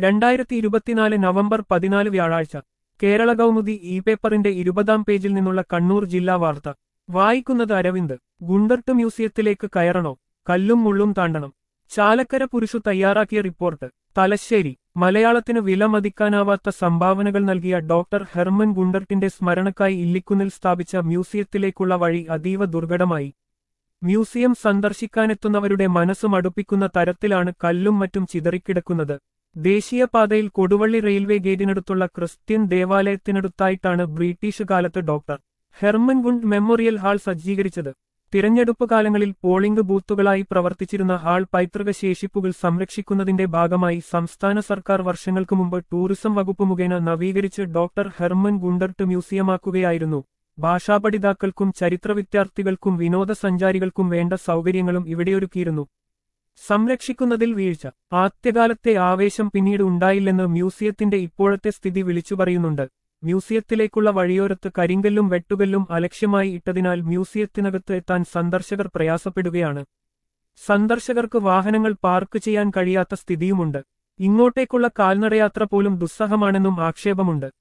രണ്ടായിരത്തി ഇരുപത്തിനാല് നവംബർ പതിനാല് വ്യാഴാഴ്ച കേരള കൗമുദി ഇ പേപ്പറിന്റെ ഇരുപതാം പേജിൽ നിന്നുള്ള കണ്ണൂർ ജില്ലാ വാർത്ത വായിക്കുന്നത് അരവിന്ദ് ഗുണ്ടർട്ട് മ്യൂസിയത്തിലേക്ക് കയറണോ കല്ലും മുള്ളും താണ്ടണം ചാലക്കര പുരുഷു തയ്യാറാക്കിയ റിപ്പോർട്ട് തലശ്ശേരി മലയാളത്തിന് വിലമതിക്കാനാവാത്ത സംഭാവനകൾ നൽകിയ ഡോക്ടർ ഹെർമൻ ഗുണ്ടർട്ടിന്റെ സ്മരണക്കായി ഇല്ലിക്കുന്നിൽ സ്ഥാപിച്ച മ്യൂസിയത്തിലേക്കുള്ള വഴി അതീവ ദുർഘടമായി മ്യൂസിയം സന്ദർശിക്കാനെത്തുന്നവരുടെ മനസ്സ് മടുപ്പിക്കുന്ന തരത്തിലാണ് കല്ലും മറ്റും ചിതറിക്കിടക്കുന്നത് ദേശീയപാതയിൽ കൊടുവള്ളി റെയിൽവേ ഗേറ്റിനടുത്തുള്ള ക്രിസ്ത്യൻ ദേവാലയത്തിനടുത്തായിട്ടാണ് ബ്രിട്ടീഷ് കാലത്ത് doctor Hermann Gundert memorial hall സജ്ജീകരിച്ചത് തിരഞ്ഞെടുപ്പ് കാലങ്ങളിൽ പോളിംഗ് ബൂത്തുകളായി പ്രവർത്തിച്ചിരുന്ന ഹാൾ പൈതൃക ശേഷിപ്പുകൾ സംരക്ഷിക്കുന്നതിന്റെ ഭാഗമായി സംസ്ഥാന സർക്കാർ വർഷങ്ങൾക്ക് മുമ്പ് ടൂറിസം വകുപ്പ് മുഖേന നവീകരിച്ച് ഡോക്ടർ ഹെർമൻ ഗുണ്ടർട്ട് മ്യൂസിയമാക്കുകയായിരുന്നു ഭാഷാപഠിതാക്കൾക്കും ചരിത്ര വിദ്യാർത്ഥികൾക്കും വിനോദസഞ്ചാരികൾക്കും വേണ്ട സൗകര്യങ്ങളും ഇവിടെയൊരുക്കിയിരുന്നു സംരക്ഷിക്കുന്നതിൽ വീഴ്ച ആദ്യകാലത്തെ ആവേശം പിന്നീട് ഉണ്ടായില്ലെന്ന് മ്യൂസിയത്തിന്റെ ഇപ്പോഴത്തെ സ്ഥിതി വിളിച്ചു പറയുന്നുണ്ട് മ്യൂസിയത്തിലേക്കുള്ള വഴിയോരത്ത് കരിങ്കല്ലും വെട്ടുകല്ലും അലക്ഷ്യമായി ഇട്ടതിനാൽ മ്യൂസിയത്തിനകത്ത് എത്താൻ സന്ദർശകർ പ്രയാസപ്പെടുകയാണ് സന്ദർശകർക്ക് വാഹനങ്ങൾ പാർക്ക് ചെയ്യാൻ കഴിയാത്ത സ്ഥിതിയുമുണ്ട് ഇങ്ങോട്ടേക്കുള്ള കാൽനടയാത്ര പോലും ദുസ്സഹമാണെന്നും ആക്ഷേപമുണ്ട്